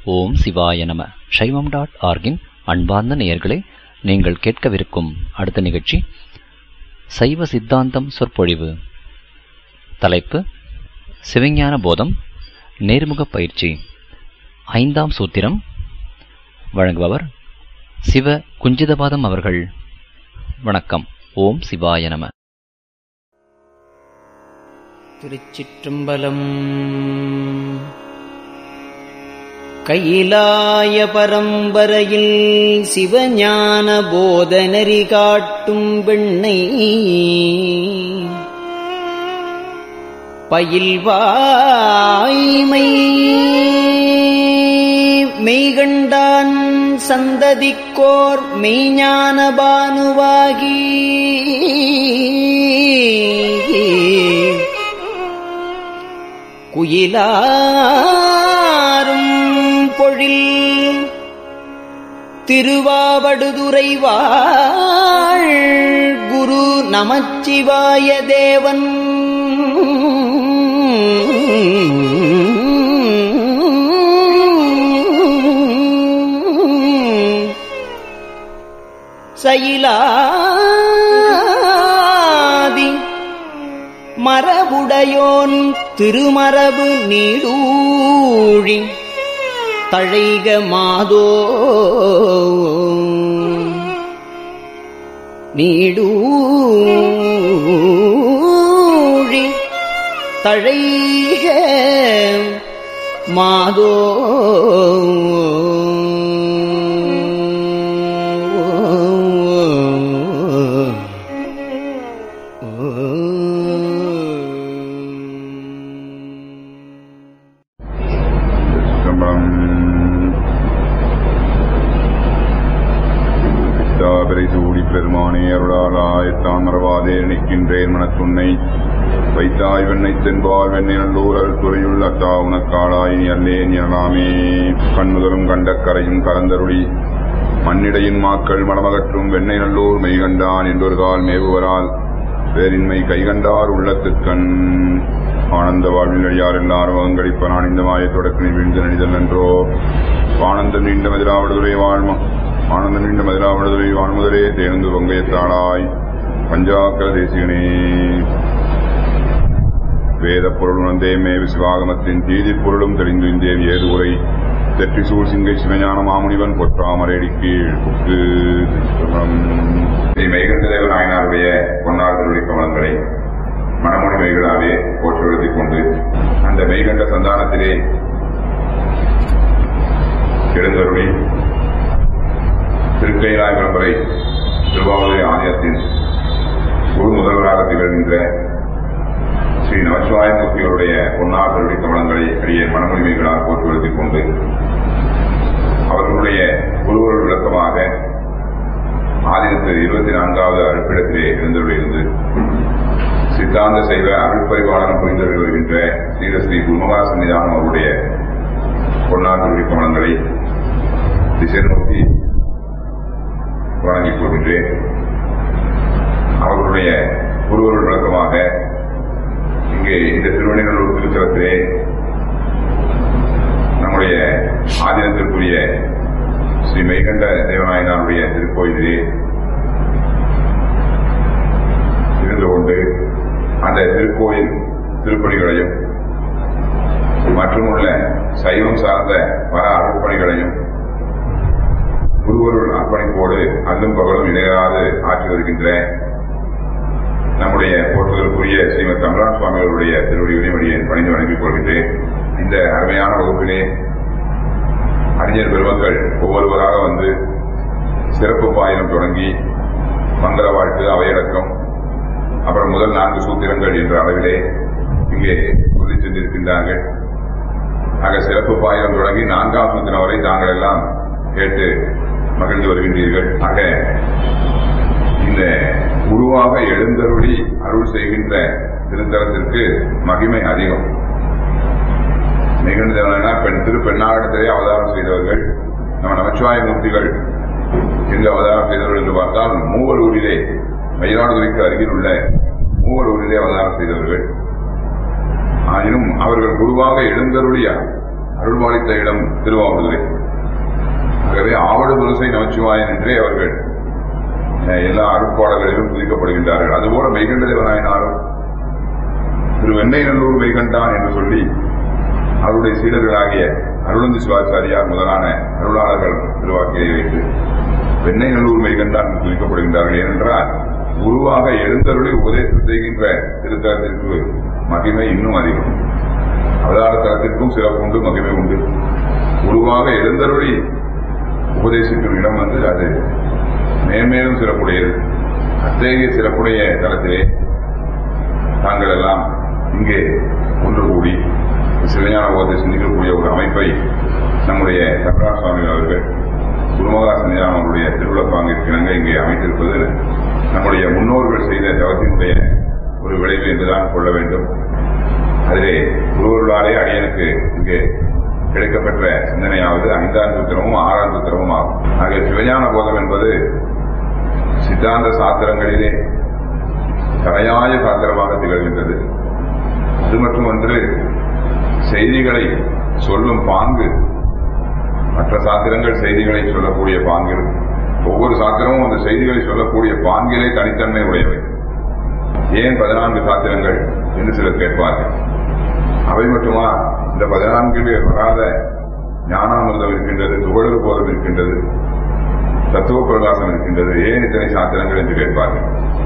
ஓம் சிவாய நம சைவம் டாட் ஆர்கின் அன்பார்ந்த நேயர்களே நீங்கள் கேட்கவிருக்கும் அடுத்த நிகழ்ச்சி சைவ சித்தாந்தம் சொற்பொழிவு தலைப்பு சிவஞான போதம் நேர்முக பயிற்சி ஐந்தாம் சூத்திரம் வழங்குபவர் சிவ குஞ்சிதபாதம் அவர்கள் வணக்கம் ஓம் சிவாய நம திருச்சிற்றம்பலம் கையிலாய பரம்பரையில் சிவஞான போதனரி காட்டும் வெண்ணை பயில்வாய்மை மெய்கண்டான் சந்ததிக்கோர் மெய்ஞான பானுவாகி குயிலாரும் பொழில் திருவாவடுதுறை வாழ் குரு நமச்சிவாய தேவன் சயிலாதி மரபுடையோன் திருமரபு நீடூழி தழைக மாதோ நீடூழி தழைக மாதோ சம்பளம் தாபரை சூடி பெருமானே அருளாளாய் தான் மறவாதே நிற்கின்றேன் மனத்துன்னை வைத்தாய் வெண்ணை தென்பால் வெண்ணை நல்லூரல் துறையுள் அத்தா உனக்காளாய் நீ அல்லேன் எனலாமே கண்முதலும் கண்ட கரையும் கலந்தருளி மண்ணிடையின் மாக்கள் மடமகற்றும் வெண்ணை நல்லூர் மெய்கண்டான் என்றொரு கால் மேவுவரால் வேறின்மை கைகண்டார் உள்ளத்துக்கண் ஆனந்த வாழ்வில் அழியார் எல்லாரும் அங்கடிப்ப நான் இந்த மாய தொடக்கினை வீழ்ந்து நடிதல் என்றோ ஆனந்த நீண்ட மதிராவிடுதுறை வாழ்ம ஆனந்த நீண்ட மதிராவிடுதுறை வாழ்முதலே தேர்ந்து பொங்கையத்தாளாய் பஞ்சாக்கர தேசிகனே வேத பொருள் உணர்ந்தே மேவி சிவாகமத்தின் தீதி பொருளும் தெளிந்து இந்தேன் ஏது உரை தெற்றி சூழ் சிங்கை சிவஞான மாமுனிவன் பொற்றாமரடி கீழ் புக்கு ஸ்ரீ மெய்கண்ட தேவ நாயனாருடைய பொன்னார் திருவடி கமலங்களை மனமொழி மெய்களாலே போற்றுவழுத்திக் கொண்டு அந்த மெய்கண்ட சந்தானத்திலே எழுந்தருளி திருக்கைலாய் பரம்பரை திருவாவூரை ஆலயத்தின் குரு முதல்வராக திகழ்கின்ற ஸ்ரீ நமச்சிவாய மூர்த்திகளுடைய பொன்னார் திருவடி கமலங்களை அடிய மனமொழிமைகளால் போற்றுவழுத்திக் கொண்டு அவர்களுடைய குருவருள் விளக்கமாக ஆதினத்து இருபத்தி நான்காவது அருப்பிடத்திலே இருந்தவரிலிருந்து சித்தாந்த செய்வ அருள்பரிபாலனம் புரிந்தவர்கள் வருகின்ற ஸ்ரீரஸ்ரீ குருமகா சன்னிதானம் அவருடைய பொன்னார் திருவடி கமலங்களை திசை நோக்கி வழங்கிக் கொள்கின்றேன் அவர்களுடைய குருவருள் விளக்கமாக இங்கே இந்த திருவண்ணூர் திருத்தலத்திலே நம்முடைய ஆதீனத்திற்குரிய ஸ்ரீ மெய்கண்ட தேவநாயனாருடைய திருக்கோயிலிலே இருந்து கொண்டு அந்த திருக்கோயில் திருப்பணிகளையும் மற்றுமுள்ள சைவம் சார்ந்த பல அருட்பணிகளையும் குருவருள் அர்ப்பணிப்போடு அல்லும் பகலும் இணையாது ஆற்றி வருகின்ற நம்முடைய போற்றுதலுக்குரிய ஸ்ரீமத் தமிழான் சுவாமிகளுடைய திருவடிகளை வழியை பணிந்து வணங்கிக் கொள்கின்றேன் இந்த அருமையான வகுப்பிலே அறிஞர் பெருமக்கள் ஒவ்வொருவராக வந்து சிறப்பு பாயிரம் தொடங்கி மங்கள வாழ்த்து அவையடக்கம் அப்புறம் முதல் நான்கு சூத்திரங்கள் என்ற அளவிலே இங்கே சொல்லி சென்றிருக்கின்றார்கள் ஆக சிறப்பு பாயிரம் தொடங்கி நான்காம் சூத்திரம் வரை தாங்கள் எல்லாம் கேட்டு மகிழ்ந்து வருகின்றீர்கள் ஆக இந்த குருவாக எழுந்தருளி அருள் செய்கின்ற திருத்தலத்திற்கு மகிமை அதிகம் நிகழ்ந்தவனா பெண் திரு பெண்ணாகத்திலே அவதாரம் செய்தவர்கள் நம்ம நமச்சிவாய மூர்த்திகள் எங்கு அவதாரம் செய்தவர்கள் என்று பார்த்தால் மூவலூரிலே மயிலாடுதுறைக்கு அருகில் உள்ள மூவலூரிலே அவதாரம் செய்தவர்கள் ஆயினும் அவர்கள் குருவாக எழுந்தருளிய அருள்பாலித்த இடம் திருவாவூதுரை ஆகவே ஆவடு துலசை நமச்சிவாயன் என்றே அவர்கள் அஹ், எல்லா அருட்பாடல்களிலும் துதிக்கப்படுகின்றார்கள் அதுபோல மெய்கண்ட தேவநாயனாரும் திரு வெண்ணைநல்லூர் மெய்கண்டான் என்று சொல்லி அவருடைய சீடர்களாகிய அருளந்தி சிவாச்சாரியார் முதலான அருளாளர்கள் திருவாக்கியை வைத்து வெண்ணைநல்லூர் மெய்கண்டான் என்று துதிக்கப்படுகின்றார்கள் ஏனென்றால் குருவாக எழுந்தருளி உபதேசம் செய்கின்ற திருத்தலத்திற்கு மகிமை இன்னும் அதிகம் அவதார தலத்திற்கும் சிறப்பு உண்டு மகிமை உண்டு குருவாக எழுந்தருளி உபதேசிக்கும் இடம் வந்து அது மேன்மேலும் சிறப்புடையது அத்தகைய சிறப்புடைய தலத்திலே தாங்கள் எல்லாம் இங்கே ஒன்று கூடி சிவஞான போதை சிந்திக்கக்கூடிய ஒரு அமைப்பை நம்முடைய சக்கரா சுவாமி அவர்கள் குருமகா சன்னிதானம் அவருடைய திருவிழப்பாங்கிற்கு இணங்க இங்கே அமைத்திருப்பது நம்முடைய முன்னோர்கள் செய்த தவத்தினுடைய ஒரு விளைவு என்றுதான் கொள்ள வேண்டும் அதிலே குருவர்களாலே அடியனுக்கு இங்கே கிடைக்கப்பெற்ற சிந்தனையாவது ஐந்தாம் சூத்திரமும் ஆறாம் சூத்திரமும் ஆகும் ஆகிய சிவஞான போதம் என்பது சித்தாந்த சாத்திரங்களிலே தலையாய சாத்திரமாக திகழ்கின்றது அது மட்டுமன்று செய்திகளை சொல்லும் பாங்கு மற்ற சாத்திரங்கள் செய்திகளை சொல்லக்கூடிய பாங்கில் ஒவ்வொரு சாத்திரமும் அந்த செய்திகளை சொல்லக்கூடிய பாங்கிலே தனித்தன்மை உடையவை ஏன் பதினான்கு சாத்திரங்கள் என்று சிலர் கேட்பார்கள் அவை மட்டுமா இந்த பதினான்கிலே வராத ஞானாமிர்தம் இருக்கின்றது துகளர் போதம் இருக்கின்றது தத்துவ பிரகாசம் இருக்கின்றது ஏன் இத்தனை சாத்திரங்கள் என்று கேட்பார்கள்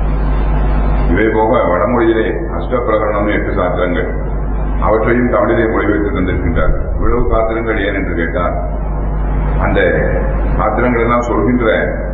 இவை போக வடமொழியிலே அஷ்ட பிரகரணம் எட்டு சாத்திரங்கள் அவற்றையும் தமிழிலே மொழிபெயர்த்து தந்திருக்கின்றார் இவ்வளவு சாத்திரங்கள் ஏன் என்று கேட்டால் அந்த சாத்திரங்கள் எல்லாம் சொல்கின்ற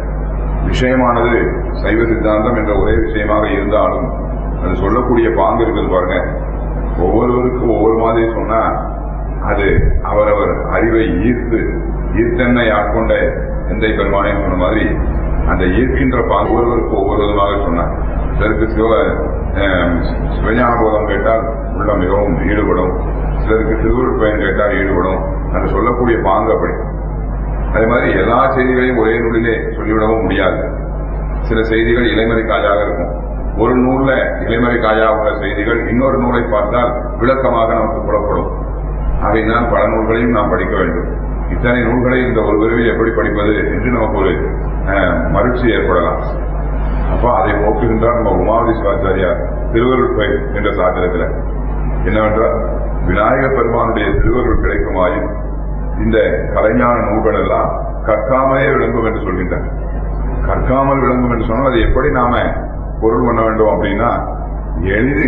விஷயமானது சைவ சித்தாந்தம் என்ற ஒரே விஷயமாக இருந்தாலும் அது சொல்லக்கூடிய பாங்கு இருக்குது பாருங்க ஒவ்வொருவருக்கும் ஒவ்வொரு மாதிரி சொன்னா அது அவரவர் அறிவை ஈர்த்து ஈர்த்தென்னை ஆட்கொண்ட எந்தை பெருமானே சொன்ன மாதிரி அந்த ஈர்க்கின்ற பாங்கு ஒவ்வொருவருக்கும் ஒவ்வொரு விதமாக சொன்னார் சிலருக்கு சிவ அஹ், சிவஞான போதம் கேட்டால் உள்ள மிகவும் ஈடுபடும் சிலருக்கு திருவருட் பயன் கேட்டால் ஈடுபடும் அந்த சொல்லக்கூடிய பாங்கு அப்படி அதே மாதிரி எல்லா செய்திகளையும் ஒரே நூலிலே சொல்லிவிடவும் முடியாது சில செய்திகள் இலைமறை காயாக இருக்கும் ஒரு நூல்ல இலைமறை காயாக உள்ள செய்திகள் இன்னொரு நூலை பார்த்தால் விளக்கமாக நமக்கு புலப்படும் ஆகையினால் பல நூல்களையும் நாம் படிக்க வேண்டும் இத்தனை நூல்களை இந்த ஒரு விரைவில் எப்படி படிப்பது என்று நமக்கு ஒரு அஹ், மகிழ்ச்சி ஏற்படலாம் அப்ப அதை போக்குகின்றார் நம்ம உமாவதி சிவாச்சாரியார் திருவருட்பை என்ற சாத்திரத்தில் என்னவென்றால் விநாயக பெருமானுடைய திருவருள் கிடைக்குமாயின் இந்த கலைஞான நூல்கள் எல்லாம் கற்காமலே விளங்கும் என்று சொல்கின்றார் கற்காமல் விளங்கும் என்று சொன்னால் அது எப்படி நாம பொருள் பண்ண வேண்டும் அப்படின்னா எளிது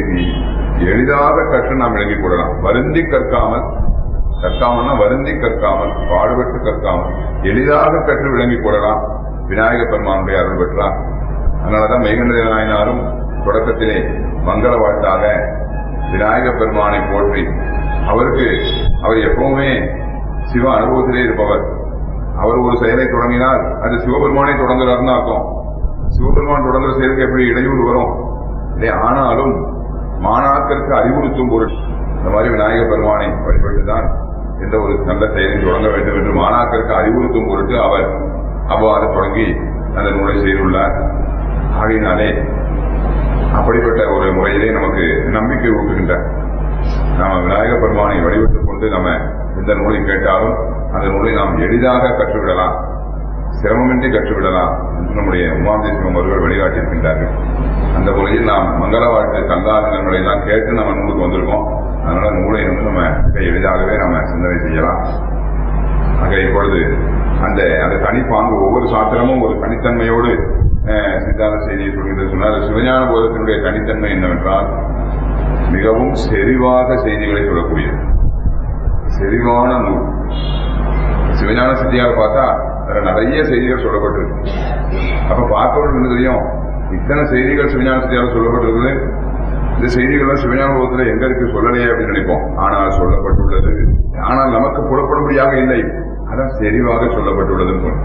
எளிதாக கற்று நாம் விளங்கிக் கொள்ளலாம் வருந்தி கற்காமல் கற்காமல்னா வருந்தி கற்காமல் பாடுபட்டு கற்காமல் எளிதாக கற்று விளங்கிக் கொள்ளலாம் விநாயக பெருமானுடைய அருள் பெற்றார் அதனாலதான் மேகண்ட நாயனாரும் தொடக்கத்திலே மங்கள வாழ்த்தாக விநாயக பெருமானை போற்றி அவருக்கு அவர் எப்பவுமே சிவ அனுபவத்திலே இருப்பவர் அவர் ஒரு செயலை தொடங்கினால் அது சிவபெருமானை தொடங்குறாருன்னு அர்த்தம் சிவபெருமான் தொடங்குற செயலுக்கு எப்படி இடையூறு வரும் இல்லையா ஆனாலும் மாணாக்கருக்கு அறிவுறுத்தும் பொருள் இந்த மாதிரி விநாயக பெருமானை வழிபட்டுதான் எந்த ஒரு நல்ல செயலையும் தொடங்க வேண்டும் என்று மாணாக்கருக்கு அறிவுறுத்தும் பொருட்டு அவர் அவ்வாறு தொடங்கி அந்த நூலை செய்துள்ளார் ஆகையினாலே அப்படிப்பட்ட ஒரு முறையிலே நமக்கு நம்பிக்கை ஊட்டுகின்றார் நாம விநாயக பெருமானை வழிபட்டுக் கொண்டு நம்ம எந்த நூலை கேட்டாலும் அந்த நூலை நாம் எளிதாக கற்றுவிடலாம் சிரமமின்றி கற்றுவிடலாம் என்று நம்முடைய உமாதேசிவம் அவர்கள் வழிகாட்டியிருக்கின்றார்கள் அந்த முறையில் நாம் மங்கள வாழ்த்து கந்தாதினங்களை எல்லாம் கேட்டு நம்ம நூலுக்கு வந்திருக்கோம் அதனால நூலை வந்து நம்ம மிக எளிதாகவே நம்ம சிந்தனை செய்யலாம் ஆக இப்பொழுது அந்த அந்த தனிப்பாங்கு ஒவ்வொரு சாத்திரமும் ஒரு தனித்தன்மையோடு அஹ், சித்தாந்த செய்தியை சொல்கிறது சொன்னால் சிவஞான போதத்தினுடைய தனித்தன்மை என்னவென்றால் மிகவும் செறிவாக செய்திகளை சொல்லக்கூடியது செறிவான நூல் சிவஞான சித்தியாக பார்த்தா அதுல நிறைய செய்திகள் சொல்லப்பட்டிருக்கு அப்ப பார்த்தவர்கள் என்ன தெரியும் இத்தனை செய்திகள் சிவஞான சித்தியாக சொல்லப்பட்டிருக்குது இந்த செய்திகள் சிவஞான போதத்துல எங்க இருக்கு சொல்லலையே அப்படின்னு நினைப்போம் ஆனால் சொல்லப்பட்டுள்ளது ஆனால் நமக்கு புலப்படும்படியாக இல்லை அதான் செறிவாக சொல்லப்பட்டுள்ளதுன்னு சொல்றோம்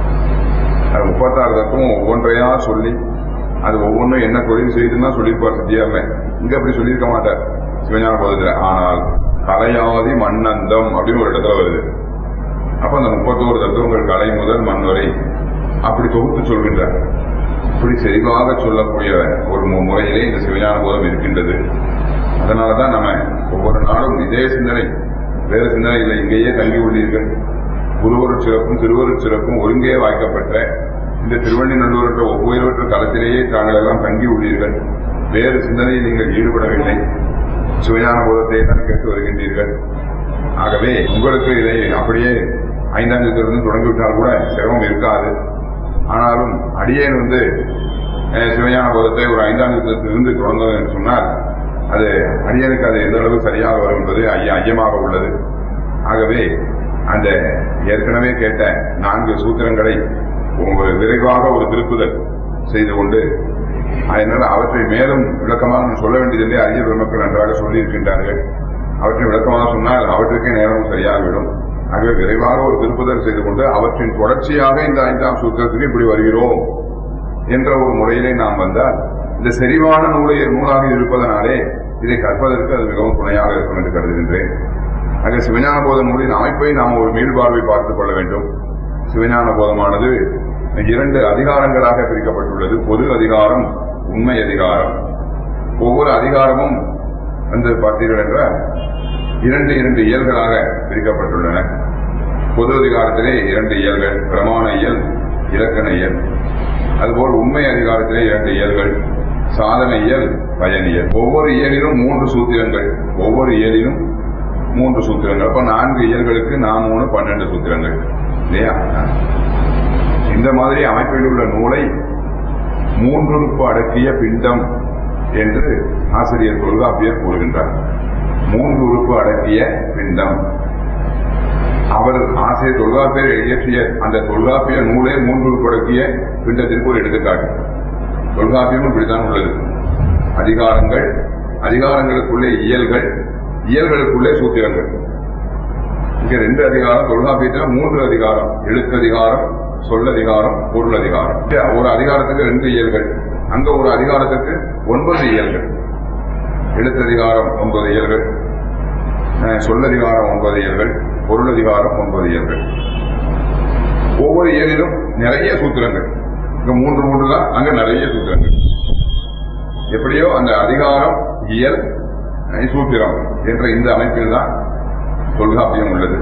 அது முப்பத்தாறு தத்துவம் ஒவ்வொன்றையா சொல்லி அது ஒவ்வொன்றும் என்ன தொழில் செய்துன்னா சொல்லியிருப்பார் சித்தியார்ல இங்க அப்படி சொல்லியிருக்க மாட்டார் சிவஞான போதத்துல ஆனால் கலையாதி மண்ணந்தம் அப்படின்னு ஒரு இடத்துல வருது அப்ப அந்த முப்பத்தோரு தத்துவங்கள் கலை முதல் மண் வரை அப்படி தொகுத்து சொல்கின்றார் இப்படி செறிவாக சொல்லக்கூடிய ஒரு மு- முறையிலே இந்த சிவஞான போதம் இருக்கின்றது அதனாலதான் நம்ம ஒவ்வொரு நாளும் இதே சிந்தனை வேறு சிந்தனை இல்லை இங்கேயே தங்கி உள்ளீர்கள் குருவருட் சிறப்பும் திருவருட் சிறப்பும் ஒருங்கே வாய்க்கப்பட்ட இந்த திருவண்ணிநல்லூர் என்ற ஒவ்வொருவற்ற தளத்திலேயே தாங்கள் எல்லாம் தங்கி உள்ளீர்கள் வேறு சிந்தனையில் நீங்கள் ஈடுபடவில்லை சிவஞான போதத்தை தான் கேட்டு வருகின்றீர்கள் ஆகவே உங்களுக்கு இதை அப்படியே ஐந்தாம் தேதியிலிருந்து தொடங்கிவிட்டால் கூட சிரமம் இருக்காது ஆனாலும் அடியேன் வந்து அஹ், சிவஞான போதத்தை ஒரு ஐந்தாம் தேதியிலிருந்து தொடங்குவது என்று சொன்னால் அது அடியனுக்கு அது எந்த அளவு சரியாக வரும் என்பது ஐய ஐயமாக உள்ளது ஆகவே அந்த ஏற்கனவே கேட்ட நான்கு சூத்திரங்களை ஒரு விரைவாக ஒரு திருப்புதல் செய்து கொண்டு அதனால் அவற்றை மேலும் விளக்கமாக நான் சொல்ல வேண்டியதில்லை அறிஞர் பெருமக்கள் நன்றாக சொல்லியிருக்கின்றார்கள் அவற்றை விளக்கமாக சொன்னால் அவற்றுக்கே நேரம் சரியாகிவிடும் ஆகவே விரைவாக ஒரு திருப்புதல் செய்து கொண்டு அவற்றின் தொடர்ச்சியாக இந்த ஐந்தாம் சூத்திரத்துக்கு இப்படி வருகிறோம் என்ற ஒரு முறையிலே நாம் வந்தால் இந்த செறிவான நூலை நூலாக இருப்பதனாலே இதை கற்பதற்கு அது மிகவும் துணையாக இருக்கும் என்று கருதுகின்றேன் ஆக சிவஞான போத நூலின் அமைப்பை நாம் ஒரு மீள்பார்வை பார்த்துக் கொள்ள வேண்டும் சிவஞான போதமானது இரண்டு அதிகாரங்களாக பிரிக்கப்பட்டுள்ளது பொது அதிகாரம் உண்மை அதிகாரம் ஒவ்வொரு அதிகாரமும் வந்து பார்த்தீர்கள் என்றால் இரண்டு இரண்டு இயல்களாக பிரிக்கப்பட்டுள்ளன பொது அதிகாரத்திலே இரண்டு இயல்கள் பிரமாண இயல் இலக்கண இயல் அதுபோல் உண்மை அதிகாரத்திலே இரண்டு இயல்கள் சாதன இயல் பயனியல் ஒவ்வொரு இயலிலும் மூன்று சூத்திரங்கள் ஒவ்வொரு இயலிலும் மூன்று சூத்திரங்கள் அப்ப நான்கு இயல்களுக்கு நான் மூணு பன்னெண்டு சூத்திரங்கள் இல்லையா இந்த மாதிரி அமைப்பில் உள்ள நூலை மூன்றுறுப்பு அடக்கிய பிண்டம் என்று ஆசிரியர் தொல்காப்பியர் கூறுகின்றார் மூன்று உறுப்பு அடக்கிய பிண்டம் அவர் ஆசிரியர் தொல்காப்பியர் இயற்றிய அந்த தொல்காப்பிய நூலே மூன்று உறுப்பு அடக்கிய பிண்டத்திற்கு ஒரு எடுத்துக்காட்டு தொல்காப்பியமும் இப்படித்தான் உள்ளது அதிகாரங்கள் அதிகாரங்களுக்குள்ளே இயல்கள் இயல்களுக்குள்ளே சூத்திரங்கள் இங்க ரெண்டு அதிகாரம் தொல்காப்பியத்தில் மூன்று அதிகாரம் எழுத்து அதிகாரம் சொல்லதிகாரம் பொருள் அதிகாரம் ஒரு அதிகாரத்துக்கு ரெண்டு இயல்கள் அங்க ஒரு அதிகாரத்துக்கு ஒன்பது இயல்கள் எழுத்ததிகாரம் ஒன்பது இயல்கள் அஹ், சொல்லதிகாரம் ஒன்பது இயல்கள் பொருளதிகாரம் ஒன்பது இயல்கள் ஒவ்வொரு இயலிலும் நிறைய சூத்திரங்கள் இங்க மூன்று மூன்று தான் அங்க நிறைய சூத்திரங்கள் எப்படியோ அந்த அதிகாரம் இயல் அஹ், சூத்திரம் என்ற இந்த அமைப்பில் தான் தொல்காப்பியம் உள்ளது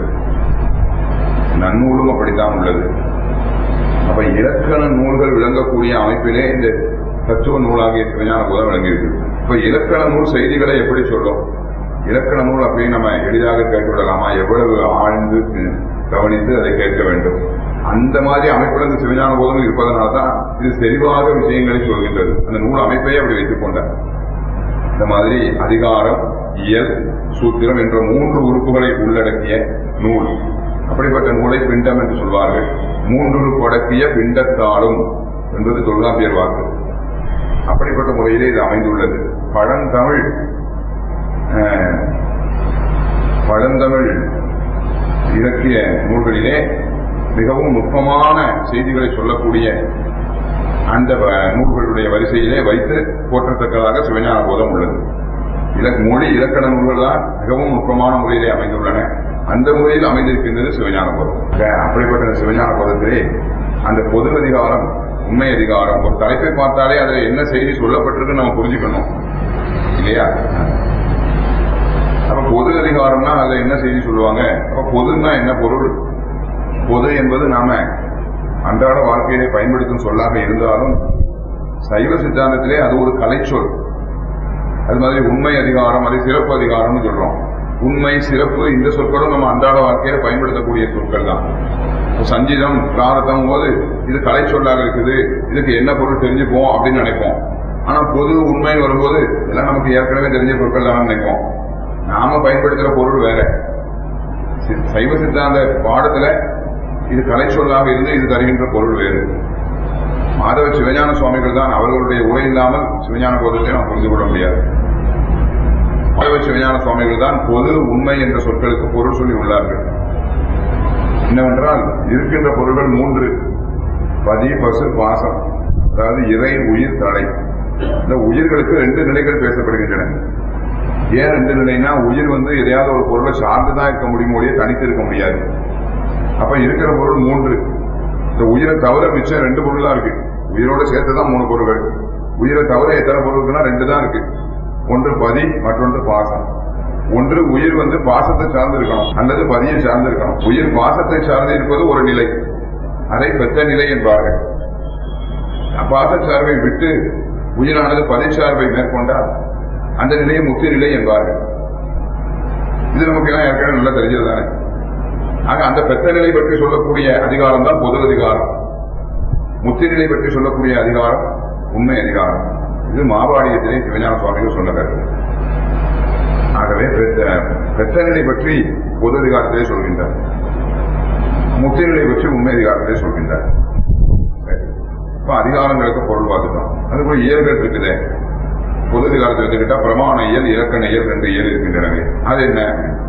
நன்னூலும் அப்படித்தான் உள்ளது அப்ப இலக்கண நூல்கள் விளங்கக்கூடிய அமைப்பிலே இந்த தத்துவ நூலாகிய சிவஞான போதம் விளங்கியிருக்கு இப்ப இலக்கண நூல் செய்திகளை எப்படி சொல்லும் இலக்கண நூல் அப்படின்னு நம்ம எளிதாக கேட்டுவிடலாமா எவ்வளவு ஆழ்ந்து அஹ், கவனித்து அதை கேட்க வேண்டும் அந்த மாதிரி அமைப்புல இந்த சிவஞான போதம் இருப்பதனால தான் இது தெளிவாக விஷயங்களை சொல்கின்றது அந்த நூல் அமைப்பையே அப்படி வைத்துக் கொண்டார் இந்த மாதிரி அதிகாரம் இயல் சூத்திரம் என்ற மூன்று உறுப்புகளை உள்ளடக்கிய நூல் அப்படிப்பட்ட நூலை பிண்டம் என்று சொல்வார்கள் மூன்று அடக்கிய பிண்டத்தாலும் என்பது தொல்காப்பியர் வாக்கு அப்படிப்பட்ட முறையிலே இது அமைந்துள்ளது பழந்தமிழ் அஹ், பழந்தமிழ் இலக்கிய நூல்களிலே மிகவும் நுட்பமான செய்திகளை சொல்லக்கூடிய அந்த வ- நூல்களுடைய வரிசையிலே வைத்து போற்றத்தக்கதாக சிவஞான போதம் உள்ளது இலக் மொழி இலக்கண நூல்கள் தான் மிகவும் நுட்பமான முறையிலே அமைந்துள்ளன அந்த முறையில் அமைந்திருக்கின்றது சிவஞான போதம் அஹ் அப்படிப்பட்ட இந்த சிவஞான போதத்திலே அந்த பொது அதிகாரம் உண்மை அதிகாரம் ஒரு தலைப்பை பார்த்தாலே அதில் என்ன செய்தி சொல்லப்பட்டிருக்குன்னு நம்ம புரிஞ்சுக்கணும் இல்லையா அப்ப பொது அதிகாரம்னா அதுல என்ன செய்தி சொல்லுவாங்க அப்ப பொதுன்னா என்ன பொருள் பொது என்பது நாம அன்றாட வாழ்க்கையிலே பயன்படுத்தும் சொல்லாக இருந்தாலும் சைவ சித்தாந்தத்திலே அது ஒரு கலைச்சொல் அது மாதிரி உண்மை அதிகாரம் அது சிறப்பு அதிகாரம்னு சொல்றோம் உண்மை சிறப்பு இந்த சொற்களும் நம்ம அன்றாட வாழ்க்கையில பயன்படுத்தக்கூடிய சொற்கள் தான் இப்ப சஞ்சீதம் பிராரதம் போது இது கலை சொல்லாக இருக்குது இதுக்கு என்ன பொருள் தெரிஞ்சுப்போம் அப்படின்னு நினைப்போம் ஆனா பொது உண்மைன்னு வரும்போது இதெல்லாம் நமக்கு ஏற்கனவே தெரிஞ்ச பொருட்கள் தான் நினைப்போம் நாம பயன்படுத்துற பொருள் வேற சி- சைவ சித்தாந்த பாடத்துல இது கலை சொல்லாக இருந்து இது தருகின்ற பொருள் வேறு மாதவ சிவஞான சுவாமிகள் தான் அவர்களுடைய உரை இல்லாமல் சிவஞான போதத்தை நாம் புரிந்து கொள்ள முடியாது மாதவ சிவஞான சுவாமிகள் தான் பொது உண்மை என்ற சொற்களுக்கு பொருள் சொல்லி உள்ளார்கள் என்னவென்றால் இருக்கின்ற பொருள்கள் மூன்று பதி பசு பாசம் அதாவது இறை உயிர் தடை இந்த உயிர்களுக்கு ரெண்டு நிலைகள் பேசப்படுகின்றன ஏன் ரெண்டு நிலைனா உயிர் வந்து எதையாவது ஒரு பொருளை சார்ந்துதான் இருக்க முடியும் ஒழிய தனித்து இருக்க முடியாது அப்ப இருக்கிற பொருள் மூன்று இந்த உயிரை தவிர மிச்சம் ரெண்டு பொருள் தான் இருக்கு உயிரோட சேர்த்து தான் மூணு பொருள்கள் உயிரை தவிர எத்தனை பொருள் இருக்குன்னா ரெண்டு தான் இருக்கு ஒன்று பதி மற்றொன்று பாசம் ஒன்று உயிர் வந்து பாசத்தை சார்ந்து இருக்கணும் அல்லது பதியை சார்ந்து இருக்கணும் உயிர் பாசத்தை சார்ந்து இருப்பது ஒரு நிலை அதை பெத்த நிலை என்பார்கள் பாச சார்பை விட்டு உயிரானது பதிச்சார்பை மேற்கொண்டால் அந்த நிலையை முக்தி நிலை என்பார்கள் இது நமக்கு எல்லாம் ஏற்கனவே நல்லா தெரிஞ்சது தானே ஆக அந்த பெத்த நிலை பற்றி சொல்லக்கூடிய அதிகாரம் தான் பொது அதிகாரம் முத்தி நிலை பற்றி சொல்லக்கூடிய அதிகாரம் உண்மை அதிகாரம் இது மாபாடியத்திலே சிவஞான சுவாமிகள் சொன்ன கருத்து ஆகவே பெத்த பெத்த நிலை பற்றி பொது அதிகாரத்திலே சொல்கின்றார் முத்தி நிலை பற்றி உண்மை அதிகாரத்திலே சொல்கின்றார் சரி. இப்ப அதிகாரங்களுக்கு பொருள் பார்த்துட்டோம் அது போய் இயல்கள் இருக்குதே பொது அதிகாரத்தை எடுத்துக்கிட்டா பிரமாண இயல் இலக்கண இயல் ரெண்டு இயல் இருக்கின்றனவே அது என்ன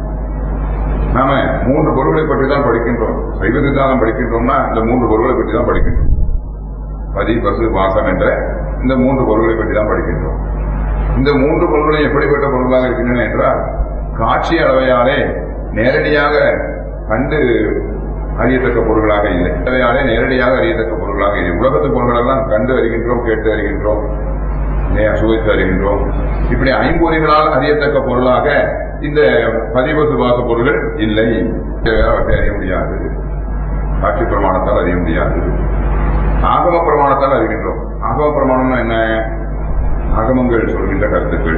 நாம மூன்று பொருள்களை பற்றி தான் படிக்கின்றோம் சைவ சித்தாந்தம் படிக்கின்றோம்னா இந்த மூன்று பொருள்களை பற்றி தான் படிக்கின்றோம் பதி பசு வாசம் என்ற இந்த மூன்று பொருள்களை பற்றி தான் படிக்கின்றோம் இந்த மூன்று பொருள்களும் எப்படிப்பட்ட பொருள்களாக இருக்கின்றன என்றால் காட்சி அளவையாலே நேரடியாக கண்டு அறியத்தக்க பொருள்களாக இல்லை அளவையாலே நேரடியாக அறியத்தக்க பொருள்களாக இல்லை உலகத்து பொருள்கள் எல்லாம் கண்டு அறிகின்றோம் கேட்டு அறிகின்றோம் இல்லையா, சுவைத்து அறிகின்றோம் இப்படி ஐம்பொறிகளால் அறியத்தக்க பொருளாக இந்த பதிவு சுவாச பொருள்கள் இல்லை அவற்றை அறிய முடியாது காட்சி பிரமாணத்தால் அறிய முடியாது ஆகம பிரமாணத்தால் அறிகின்றோம் ஆகம பிரமாணம்னா என்ன ஆகமங்கள் சொல்கின்ற கருத்துக்கள்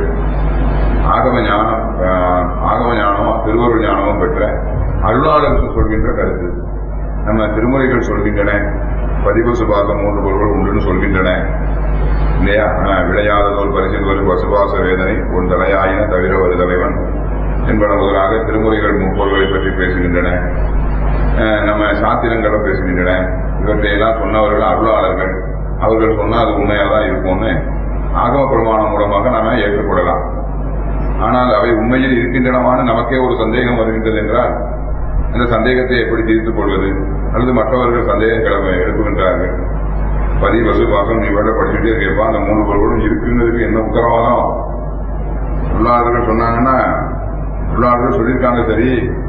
ஆகம ஞானம் ஆஹ், ஆகம ஞானமும் திருவருள் ஞானமும் பெற்ற அருளாளர்கள் சொல்கின்ற கருத்து நம்ம திருமுறைகள் சொல்கின்றன பதிவு சுபாசம் மூன்று பொருள்கள் உண்டுன்னு சொல்கின்றன இல்லையா ஆஹ், விளையாததோர் பரிசில் ஒரு பசுபாச வேதனை உன் தலையாயின தவிர ஒரு தலைவன் என்பன முதலாக திருமுறைகள் முப்பொருள்களை பற்றி பேசுகின்றன ஆஹ், நம்ம சாத்திரங்களும் பேசுகின்றன இவற்றையெல்லாம் சொன்னவர்கள் அருளாளர்கள் அவர்கள் சொன்னா அது உண்மையாக தான் இருக்கும்னு ஆகம பிரமாணம் மூலமாக நாம ஏற்றுக்கொள்ளலாம் ஆனால் அவை உண்மையில் இருக்கின்றனவான்னு நமக்கே ஒரு சந்தேகம் வருகின்றது என்றால் அந்த சந்தேகத்தை எப்படி தீர்த்துக் கொள்வது அல்லது மற்றவர்கள் சந்தேகம் கிளம்ப எழுப்புகின்றார்கள் பதி பசு பாசம் நீ வேலை படிச்சுட்டே கேட்பா அந்த மூணு பொருளும் இருக்குங்கிறதுக்கு என்ன உத்தரவாதம் உள்ளாளர்கள் சொன்னாங்கன்னா உள்ளாளர்கள் சொல்லியிருக்காங்க சரி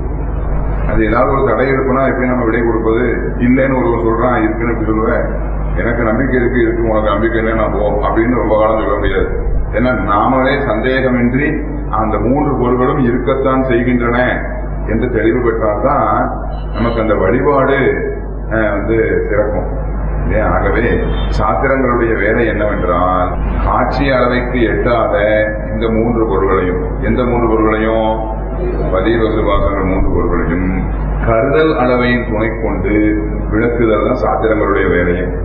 அது ஏதாவது ஒரு தடை இருக்குன்னா எப்படி நம்ம விடை கொடுப்பது இல்லைன்னு ஒருவன் சொல்றான் இருக்குன்னு எப்படி சொல்லுவேன் எனக்கு நம்பிக்கை இருக்கு இருக்கு உனக்கு நம்பிக்கை இல்லை நான் போ அப்படின்னு ரொம்ப காலம் சொல்ல முடியாது ஏன்னா நாமளே சந்தேகமின்றி அந்த மூன்று பொருள்களும் இருக்கத்தான் செய்கின்றன என்று தெளிவு பெற்றால்தான் நமக்கு அந்த வழிபாடு அஹ், வந்து சிறக்கும் இல்லையா? ஆகவே சாத்திரங்களுடைய வேலை என்னவென்றால் காட்சி அளவைக்கு எட்டாத இந்த மூன்று பொருள்களையும் எந்த மூன்று பொருள்களையும் பதிவசுவாசங்கள் மூன்று பொருள்களையும் கருதல் அளவையின் துணை கொண்டு விளக்குதல் தான் சாத்திரங்களுடைய வேலையும்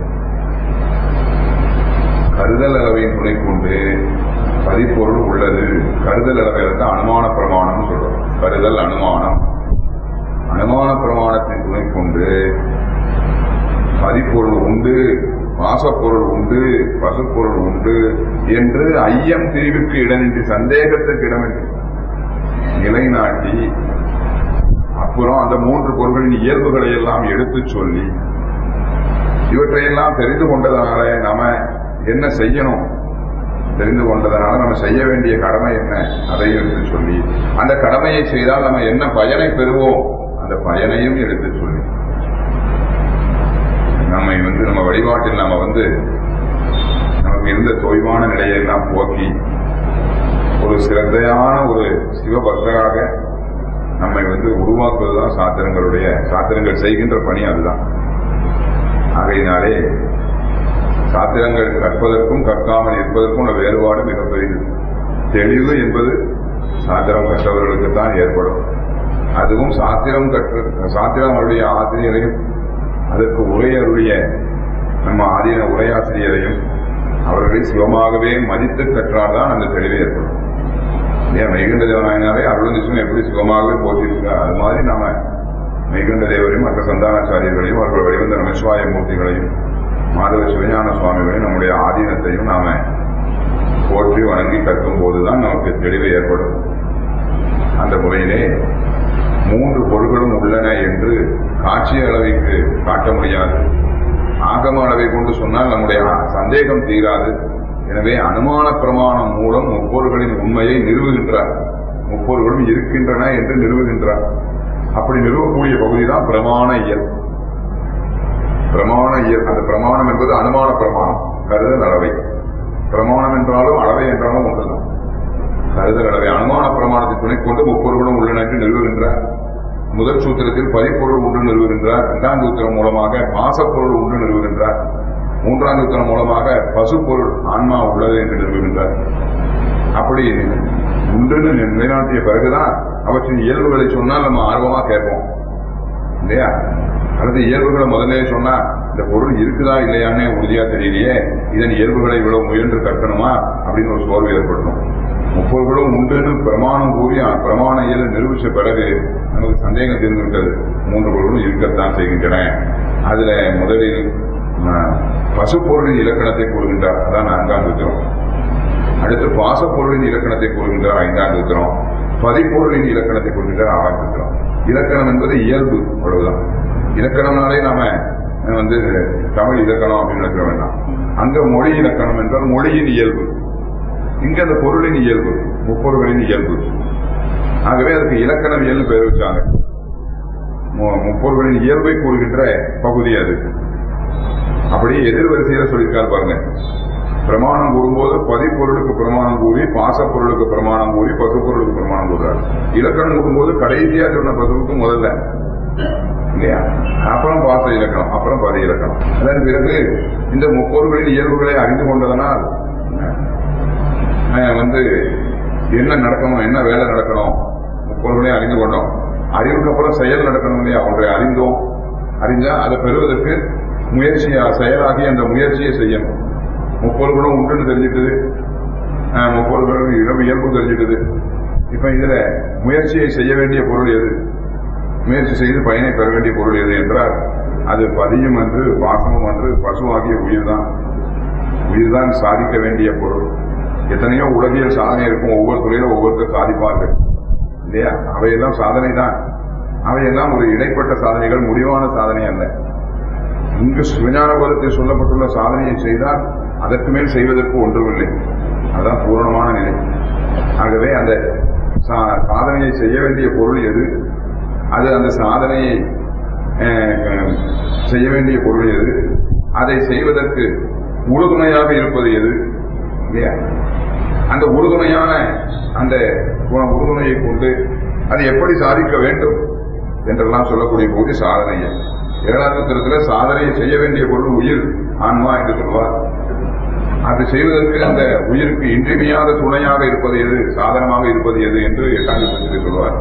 கருதல் அளவையின் துணை கொண்டு பதிப்பொருள் உள்ளது கருதல் அளவையில தான் அனுமான பிரமாணம்னு சொல்றோம் கருதல் அனுமானம் அனுமான பிரமாணத்தின் துணை கொண்டு பதிப்பொருள் உண்டு வாசப்பொருள் உண்டு பசுப்பொருள் உண்டு என்று ஐயம் திரிவுக்கு இடமின்றி சந்தேகத்திற்கு இடமின்றி நிலைநாட்டி அப்புறம் அந்த மூன்று பொருள்களின் இயல்புகளை எல்லாம் எடுத்துச் சொல்லி இவற்றையெல்லாம் தெரிந்து கொண்டதனால நாம என்ன செய்யணும் தெரிந்து கொண்டதனால நம்ம செய்ய வேண்டிய கடமை என்ன அதை எடுத்து சொல்லி அந்த கடமையை செய்தால் நம்ம என்ன பயனை பெறுவோம் அந்த பயனையும் எடுத்து சொல்லி நம்மை வந்து நம்ம வழிபாட்டில் நாம வந்து நமக்கு இருந்த தொய்வான நிலையை எல்லாம் போக்கி ஒரு சிரத்தையான ஒரு சிவபக்தராக நம்மை வந்து உருவாக்குவதுதான் சாத்திரங்களுடைய சாத்திரங்கள் செய்கின்ற பணி அதுதான் ஆகையினாலே சாத்திரங்கள் கற்பதற்கும் கற்காமல் இருப்பதற்கும் உள்ள வேறுபாடு மிகப்பெரியது தெளிவு என்பது சாத்திரம் கற்றவர்களுக்கு தான் ஏற்படும் அதுவும் சாத்திரம் கற்று சாத்திரம் அவருடைய ஆசிரியரையும் அதற்கு உரையருடைய நம்ம ஆதீன உரையாசிரியரையும் அவர்களை சிவமாகவே மதித்து கற்றால்தான் அந்த தெளிவு ஏற்படும் ஏன் மைகண்ட தேவனாயினாலே அருளந்திசும் எப்படி சிவமாகவே போட்டிருக்கார் அது மாதிரி நாம மைகண்ட தேவரையும் மற்ற சந்தானாச்சாரியர்களையும் அவர்கள் வழிவந்த நமசிவாய மூர்த்திகளையும் மாதவ சிவஞான சுவாமிகளையும் நம்முடைய ஆதீனத்தையும் நாம போற்றி வணங்கி கற்கும் போதுதான் நமக்கு தெளிவு ஏற்படும் அந்த முறையிலே மூன்று பொருள்களும் உள்ளன என்று காட்சி அளவிற்கு காட்ட முடியாது ஆகம அளவை கொண்டு சொன்னால் நம்முடைய சந்தேகம் தீராது எனவே அனுமான பிரமாணம் மூலம் முப்பொருள்களின் உண்மையை நிறுவுகின்றார் முப்பொருள்களும் இருக்கின்றன என்று நிறுவுகின்றார் அப்படி நிறுவக்கூடிய பகுதி தான் பிரமாண இயல் பிரமாண இயல் அந்த பிரமாணம் என்பது அனுமான பிரமாணம் கருதல் அளவை பிரமாணம் என்றாலும் அளவை என்றாலும் ஒன்றுதான் கருதல் அளவை அனுமான பிரமாணத்தை துணை கொண்டு முப்பொருளும் உள்ளன என்று நிறுவுகின்றார் முதல் சூத்திரத்தில் பதிப்பொருள் உண்டு நிறுவுகின்றார் இரண்டாம் சூத்திரம் மூலமாக பாசப்பொருள் உண்டு நிறுவுகின்றார் மூன்றாம் சூத்திரம் மூலமாக பசுப்பொருள் ஆன்மா உள்ளது என்று நிறுவுகின்றார் அப்படி உண்டுன்னு நிலைநாட்டிய பிறகுதான் அவற்றின் இயல்புகளை சொன்னால் நம்ம ஆர்வமா கேட்போம் இல்லையா அல்லது இயல்புகளை முதல்ல சொன்னா இந்த பொருள் இருக்குதா இல்லையான்னு உறுதியா தெரியலையே இதன் இயல்புகளை இவ்வளவு முயன்று கற்கணுமா அப்படின்னு ஒரு சோர்வு ஏற்படும் முப்பொருளும் உண்டுன்னு பிரமாணம் கூறி அ- பிரமாண இயலை நிரூபிச்ச பிறகு நமக்கு சந்தேகம் தீர்ந்து விட்டது மூன்று பொருளும் இருக்கத்தான் செய்கின்றன அதுல முதலில் அஹ், பசுப்பொருளின் இலக்கணத்தை கூறுகின்றார் அதான் நான்காம் சூத்திரம் அடுத்து பாசப்பொருளின் இலக்கணத்தை கூறுகின்றார் ஐந்தாம் சூத்திரம் பதிப்பொருளின் இலக்கணத்தை கூறுகின்றார் ஆறாம் சூத்திரம் இலக்கணம் என்பது இயல்பு அவ்வளவுதான் இலக்கணம்னாலே நாம அஹ், வந்து தமிழ் இலக்கணம் அப்படின்னு நினைக்க வேண்டாம் அங்க மொழி இலக்கணம் என்றால் மொழியின் இயல்பு இங்க அந்த பொருளின் இயல்பு முப்பொருளின் இயல்பு ஆகவே அதுக்கு இலக்கணம் இயல்பு பெயர் வச்சாங்க மு- முப்பொருளின் இயல்பை கூறுகின்ற பகுதி அது அப்படியே எதிர்வரிசையில சொல்லியிருக்காரு பாருங்க பிரமாணம் கூறும்போது பதிப்பொருளுக்கு பிரமாணம் கூறி பாசப்பொருளுக்கு பிரமாணம் கூறி பசுப்பொருளுக்கு பிரமாணம் கூறுறார் இலக்கணம் கூறும்போது கடைசியா சொன்ன பசுவுக்கு முதல்ல இல்லையா அப்புறம் பாச இலக்கணம் அப்புறம் பதி இலக்கணம் அதன் பிறகு இந்த முப்பொருளின் இயல்புகளை அறிந்து கொண்டதனால் அஹ், வந்து என்ன நடக்கணும் என்ன வேலை நடக்கணும் முப்பொருளையும் அறிந்து கொண்டோம் அறிவுக்கு அப்புறம் செயல் நடக்கணும் இல்லையா ஒன்றை அறிந்தோம் அறிஞ்சா அதை பெறுவதற்கு முயற்சியா செயலாகி அந்த முயற்சியை செய்யணும் முப்பொருளும் உண்டுன்னு தெரிஞ்சிட்டது அஹ், முப்பொருளும் இரவு இயல்பு தெரிஞ்சிட்டது இப்ப இதுல முயற்சியை செய்ய வேண்டிய பொருள் எது முயற்சி செய்து பயனை பெற வேண்டிய பொருள் எது என்றால் அது பதியும் என்று பாசமும் என்று பசுவாகிய உயிர்தான் உயிர்தான் சாதிக்க வேண்டிய பொருள் எத்தனையோ உலகியல் சாதனை இருக்கும் ஒவ்வொரு துறையிலும் ஒவ்வொருத்தர் சாதிப்பார்கள் இல்லையா அவையெல்லாம் சாதனை தான் அவையெல்லாம் ஒரு இடைப்பட்ட சாதனைகள் முடிவான சாதனை அல்ல இங்கு சிவஞான போதத்தில் சொல்லப்பட்டுள்ள சாதனையை செய்தால் அதற்கு மேல் செய்வதற்கு ஒன்றுமில்லை அதுதான் பூரணமான நிலை ஆகவே அந்த சா- சாதனையை செய்ய வேண்டிய பொருள் எது அது அந்த சாதனையை அஹ், அஹ், செய்ய வேண்டிய பொருள் எது அதை செய்வதற்கு உறுதுணையாக இருப்பது எது இல்லையா அந்த உறுதுணையான அந்த உ- உறுதுணையை கொண்டு அதை எப்படி சாதிக்க வேண்டும் என்றெல்லாம் சொல்லக்கூடிய போது சாதனையை ஏழாம் சூத்திரத்தில் சாதனையை செய்ய வேண்டிய பொருள் உயிர் ஆன்மா என்று சொல்வார் அது செய்வதற்கு அந்த உயிருக்கு இன்றியமையாத துணையாக இருப்பது எது சாதனமாக இருப்பது எது என்று எட்டாம் சூத்திரத்தில் சொல்வார்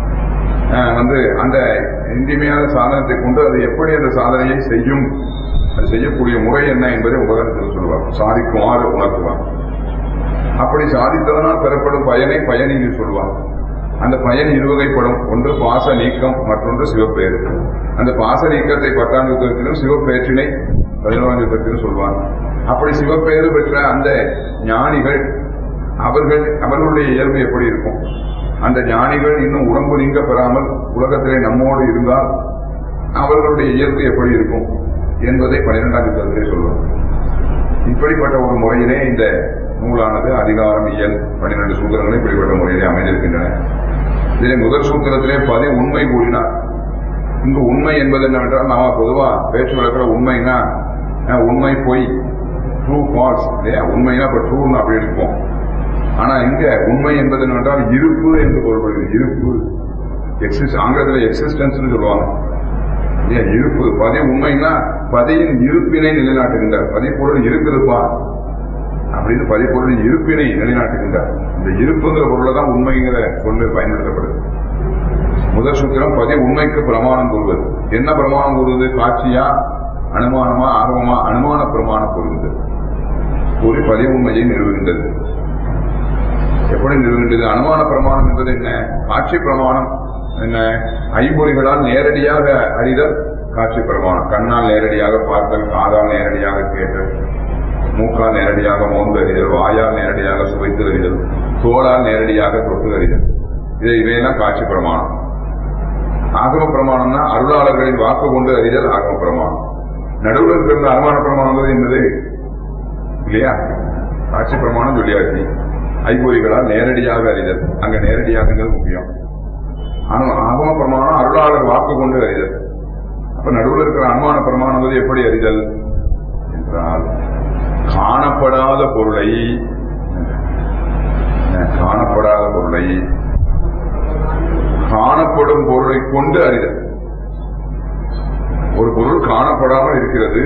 அஹ் வந்து அந்த இன்றியமையாத சாதனத்தை கொண்டு அது எப்படி அந்த சாதனையை செய்யும் அது செய்யக்கூடிய முறை என்ன என்பதை உபகரணத்தில் சொல்வார் சாதிக்குமாறு உணர்த்துவார் அப்படி சாதித்ததனால் பெறப்படும் பயனை பயனில் சொல்வார் அந்த பயன் இருவகைப்படும் ஒன்று பாச நீக்கம் மற்றொன்று சிவப்பேறு அந்த பாச நீக்கத்தை பத்தாம் யுத்தத்திலும் சிவப்பேற்றினை பதினோராம் யுத்தத்திலும் சொல்வார் அப்படி சிவப்பேறு பெற்ற அந்த ஞானிகள் அவர்கள் அவர்களுடைய இயல்பு எப்படி இருக்கும் அந்த ஞானிகள் இன்னும் உடம்பு நீங்க பெறாமல் உலகத்திலே நம்மோடு இருந்தால் அவர்களுடைய இயல்பு எப்படி இருக்கும் என்பதை பன்னிரெண்டாம் யுத்தத்திலே சொல்வார் இப்படிப்பட்ட ஒரு முறையிலே இந்த நூலானது அதிகாரம் இயல் பன்னிரண்டு சூத்திரங்கள் இப்படிப்பட்ட முறையிலே அமைந்திருக்கின்றன இதிலே முதல் சூத்திரத்திலே பதி உண்மை கூறினார் இங்கு உண்மை என்பது என்னவென்றால் நாம பொதுவா பேச்சு வழக்கில் உண்மைனா அஹ், உண்மை பொய் ட்ரூ ஃபால்ஸ் இல்லையா உண்மைனா இப்ப ட்ரூன்னு அப்படி எடுப்போம் ஆனா இங்க உண்மை என்பது என்னவென்றால் இருப்பு என்று பொருள்படுகிறது இருப்பு எக்ஸிஸ்ட் ஆங்கிலத்தில் எக்ஸிஸ்டன்ஸ் சொல்லுவாங்க இல்லையா இருப்பு பதி உண்மைன்னா பதியின் இருப்பினை நிலைநாட்டுகின்றார் பதிப்பொருள் இருக்குதுப்பா அப்படின்னு பதிப்பொருளின் இருப்பினை நிலைநாட்டுகின்றார் இந்த இருப்புங்கிற பொருளை தான் உண்மைங்கிற சொல்லு பயன்படுத்தப்படுது முதல் சூத்திரம் பதி உண்மைக்கு பிரமாணம் கூறுவது என்ன பிரமாணம் கூறுவது காட்சியா அனுமானமா ஆர்வமா அனுமான பிரமாணம் கூறுவது கூறி பதி உண்மையை நிறுவுகின்றது எப்படி நிறுவுகின்றது அனுமான பிரமாணம் என்பது என்ன காட்சி பிரமாணம் என்ன ஐம்பொறிகளால் நேரடியாக அறிதல் காட்சி பிரமாணம் கண்ணால் நேரடியாக பார்த்தல் காதால் நேரடியாக கேட்டல் மூக்கால் நேரடியாக மோந்து அறிதல் வாயால் நேரடியாக சுவைத்து அறிதல் தோளால் நேரடியாக தொட்டு அறிதல் இதை இவையெல்லாம் காட்சி பிரமாணம் ஆகம பிரமாணம்னா அருளாளர்களின் வாக்கு கொண்டு அறிதல் ஆகம பிரமாணம் நடுவில் இருக்கிற அனுமான பிரமாணம் என்பது இல்லையா காட்சி பிரமாணம் சொல்லியாச்சு ஐம்பொறிகளால் நேரடியாக அறிதல் அங்க நேரடியாகங்கிறது முக்கியம் ஆனா ஆகம பிரமாணம் அருளாளர் வாக்கு கொண்டு அறிதல் அப்ப நடுவில் இருக்கிற அனுமான பிரமாணம் வந்து எப்படி அறிதல் என்றால் காணப்படாத பொருளை காணப்படாத பொருளை காணப்படும் பொருளை கொண்டு அறிதல் ஒரு பொருள் காணப்படாமல் இருக்கிறது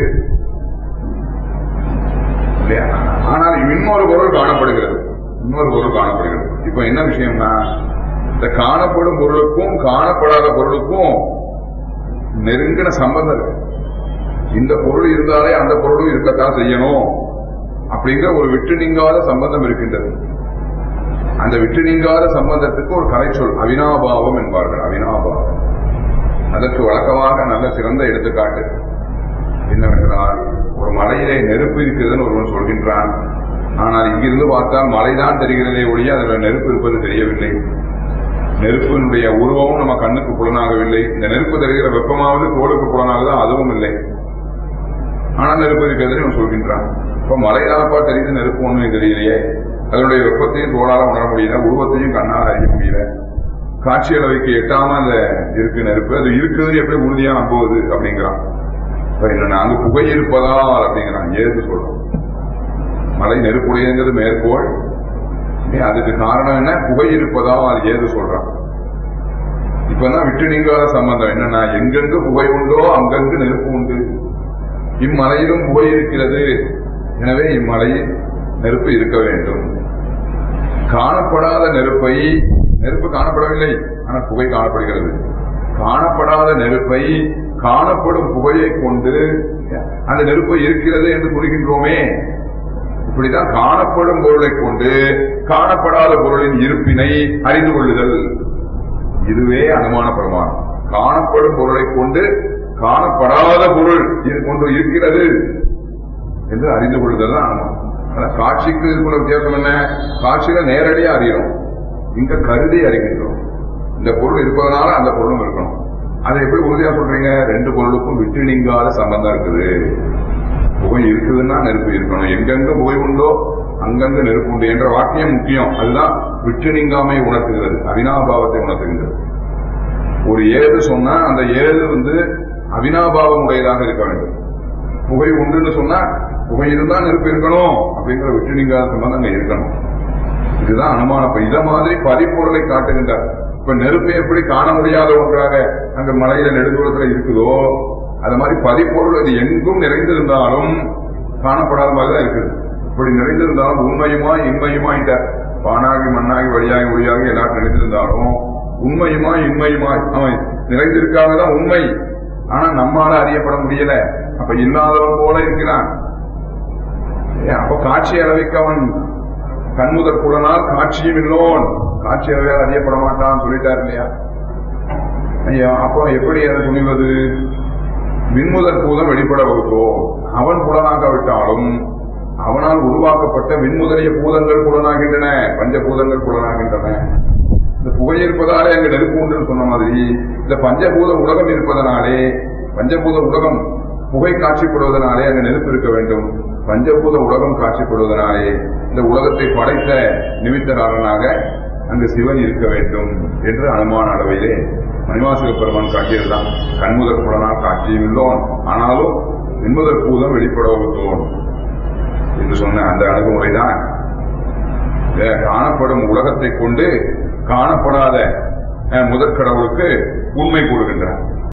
இல்லையா? ஆனால் இன்னொரு பொருள் காணப்படுகிறது இன்னொரு பொருள் காணப்படுகிறது இப்ப என்ன விஷயம்னா இந்த காணப்படும் பொருளுக்கும் காணப்படாத பொருளுக்கும் நெருங்கின சம்பந்தம் இருக்கு இந்த பொருள் இருந்தாலே அந்த பொருளும் இருக்கத்தான் செய்யணும் அப்படிங்கிற ஒரு விட்டு நீங்காத சம்பந்தம் இருக்கின்றது அந்த விட்டு நீங்காத சம்பந்தத்துக்கு ஒரு கலைச்சொல் அவினாபாவம் என்பார்கள் அவினாபாவம் அதற்கு வழக்கமாக நல்ல சிறந்த எடுத்துக்காட்டு என்னவென்றால் ஒரு மலையிலே நெருப்பு இருக்கிறதுன்னு ஒருவன் சொல்கின்றான் ஆனால் இங்கிருந்து பார்த்தால் மலைதான் தெரிகிறதே ஒழிய அதில் நெருப்பு இருப்பது தெரியவில்லை நெருப்பினுடைய உருவமும் நம்ம கண்ணுக்கு புலனாகவில்லை இந்த நெருப்பு தருகிற வெப்பமாவது தோலுக்கு புலனாகுதா அதுவும் இல்லை ஆனால் நெருப்பு இருக்கிறதுன்னு இவன் சொல்கின்றான் இப்ப மலைதானப்பா தெரியுது நெருப்பு ஒண்ணும் தெரியலையே அதனுடைய வெப்பத்தையும் தோளால உணர முடியல உருவத்தையும் கண்ணால் அறிய முடியல காட்சி அளவைக்கு எட்டாம அந்த இருக்கு நெருப்பு அது இருக்குதுன்னு எப்படி உறுதியா நம்புவது அப்படிங்கிறான் இப்ப என்னன்னா அங்கு புகை இருப்பதால் அப்படிங்கிறான் ஏது சொல்றோம் மலை நெருப்புடையங்கிறது மேற்கோள் ஏ, அதுக்கு காரணம் என்ன புகை இருப்பதால் அது ஏது சொல்றான் இப்பதான் விட்டு நீங்காத சம்பந்தம் என்னன்னா எங்கெங்கு புகை உண்டோ அங்கங்கு நெருப்பு உண்டு இம்மலையிலும் புகை இருக்கிறது எனவே இம்மலையில் நெருப்பு இருக்க வேண்டும் காணப்படாத நெருப்பை நெருப்பு காணப்படவில்லை ஆனால் புகை காணப்படுகிறது காணப்படாத நெருப்பை காணப்படும் புகையை கொண்டு அந்த நெருப்பு இருக்கிறது என்று கூறுகின்றோமே இப்படிதான் காணப்படும் பொருளை கொண்டு காணப்படாத பொருளின் இருப்பினை அறிந்து கொள்ளுதல் இதுவே அனுமான பிரமாணம் காணப்படும் பொருளை கொண்டு காணப்படாத பொருள் இது கொண்டு இருக்கிறது என்று அறிந்து கொள்ளுதல் தான் அனுமானம் ஆனா காட்சிக்கு இதுக்குள்ள வித்தியாசம் என்ன காட்சியில நேரடியா அறிகிறோம் இங்க கருதி அறிகின்றோம் இந்த பொருள் இருப்பதனால அந்த பொருளும் இருக்கணும் அதை எப்படி உறுதியா சொல்றீங்க ரெண்டு பொருளுக்கும் விட்டு நீங்காத சம்பந்தம் இருக்குது புகை இருக்குதுன்னா நெருப்பு இருக்கணும் எங்கெங்க புகை உண்டோ அங்கங்க நெருப்பு உண்டு என்ற வாக்கியம் முக்கியம் அதுதான் விட்டு நீங்காமை உணர்த்துகிறது அவினாபாவத்தை உணர்த்துகின்றது ஒரு ஏது சொன்னா அந்த ஏது வந்து அவினாபாவம் உடையதாக இருக்க வேண்டும் புகை உண்டுன்னு சொன்னா புகை இருந்தா நெருப்பு இருக்கணும் அப்படிங்கிற விட்டு நீங்காத சம்பந்தம் அங்க இருக்கணும் இதுதான் அனுமானம் இப்ப இத மாதிரி பரிபொருளை காட்டுகின்றார் இப்ப நெருப்பை எப்படி காண முடியாத ஒன்றாக அங்க மலையில நெடுந்தூரத்துல இருக்குதோ அது மாதிரி பதிப்பொருள் அது எங்கும் நிறைந்திருந்தாலும் காணப்படாத மாதிரி தான் இருக்குது இப்படி நிறைந்திருந்தாலும் உண்மையுமா இன்மையுமாயிட்டார் வானாகி மண்ணாகி வழியாகி ஒளியாகி எல்லாரும் நிறைந்திருந்தாலும் உண்மையுமா இன்மையுமாய் அவன் நிறைந்திருக்காக தான் உண்மை ஆனா நம்மால அறியப்பட முடியல அப்ப இல்லாதவன் போல இருக்கிறான் ஏன், அப்ப காட்சி அளவிற்கு அவன் கண்முதற் புலனால் காட்சியும் இல்லோன் காட்சி அளவையால் அறியப்பட மாட்டான் சொல்லிட்டார் இல்லையா ஐயா அப்போ எப்படி அதை துணிவது விண்முதற் பூதம் வெளிப்பட வகுத்தோ அவன் புலனாகாவிட்டாலும் அவனால் உருவாக்கப்பட்ட விண்முதலிய பூதங்கள் புலனாகின்றன பஞ்சபூதங்கள் புலனாகின்றன இந்த புகை இருப்பதாலே அங்கு நெருப்பு உண்டுன்னு சொன்ன மாதிரி இந்த பஞ்சபூத உலகம் இருப்பதனாலே பஞ்சபூத உலகம் புகை காட்சிப்படுவதனாலே அங்கு நெருப்பு இருக்க வேண்டும் பஞ்சபூத உலகம் காட்சிப்படுவதனாலே இந்த உலகத்தை படைத்த நிமித்தகாரனாக அங்கு சிவன் இருக்க வேண்டும் என்று அனுமான அளவிலே மணிவாசக பெருமான் காட்டியதுதான் கண்முதற் புலனால் காட்சியும் இல்லோன் ஆனாலும் விண்முதற் பூதம் வெளிப்பட வகுத்தோன் என்று சொன்ன அந்த அணுகுமுறைதான் அஹ், காணப்படும் உலகத்தை கொண்டு காணப்படாத அஹ், முதற் கடவுளுக்கு உண்மை கூறுகின்றார்